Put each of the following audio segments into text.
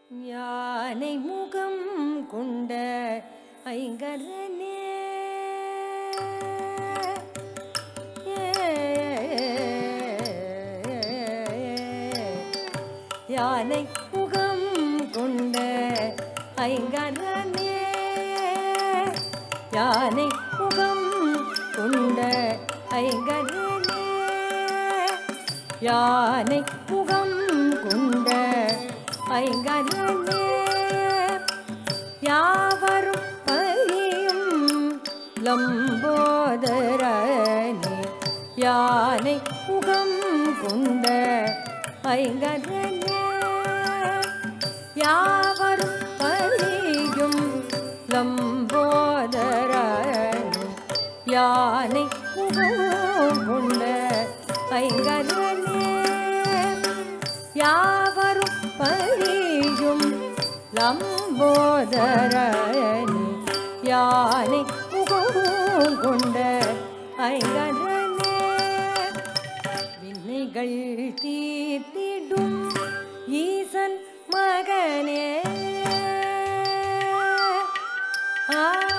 யானை முகம் கொண்ட ஐங்கரனே யானை முகம் கொண்ட ஐங்கரனே யானை முகம் கொண்ட ஐங்கரனே யானை முகம் கொண்ட ஐங்கரனே யாவரும் பரியும் லம்போதரனே யானை முகம் கொண்ட ஐங்கரனே யாவரும் பரியும் லம்போதரனே யானை முகம் கொண்ட ஐங்கரனே யாவரும் பரியும் லம்போதரணி யானை முகம் கொண்ட ஐங்கரனே வினைகள் தீர்த்திடும் ஈசன் மகனே ஆ,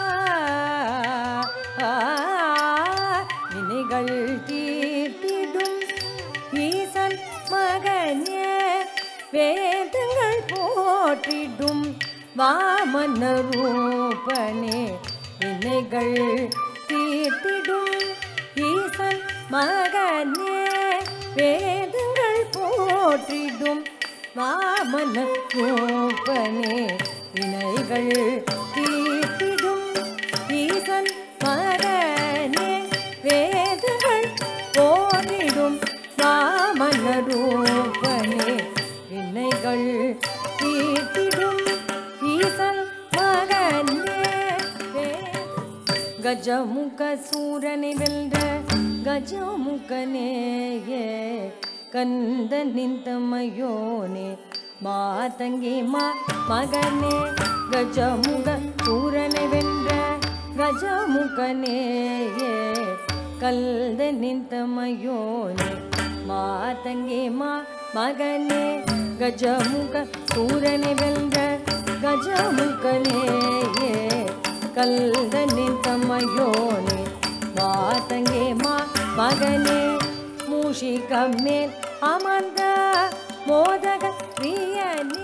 ஆ, வினைகள் தீர்த்திடும் ஈசன் மகனே வேதங்கள் போற்றிடும் வாமன ரூபனே வினைகள் தீர்த்திடும் ஈசன் மகனே வேதங்கள் போற்றிடும் வாமன ரூபனே வினைகள் தீர்த்திடும் ஈசன் மகனே வேதங்கள் போற்றிடும் வாமன ரூபனே வினைகள் தீர்த்திடும் ஈசன் மகனே வே- கஜமுக சூரனை வென்ற கஜமுகனேயே கந்த நிந்தமயோனே மாதங்கி மா மகனே கஜமுக சூரனை வென்ற கஜமுகனேயே கல்த நிந்தமயோனே மாதங்கி மா மகனே கஜமுக சூரனை வென்ற கஜமுகனேயே கல்தனின் தம்மையோனே வாத்தங்கே மா மகனே மூஷிக மேல் அமர்ந்த மோதக பிரியனே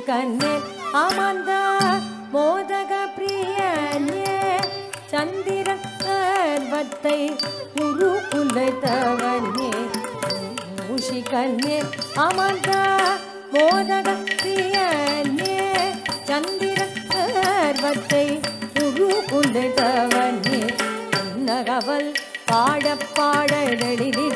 கண்ணே அமர்ந்த மோதக பிரியனே சந்திரன் சர்வத்தை குரு குலைத்தவனே மூஷி கண்ணே அமர்ந்த மோதக பிரியனே சந்திரன் சர்வத்தை குரு குலைத்தவனே நகவல் பாட பாட எழிலே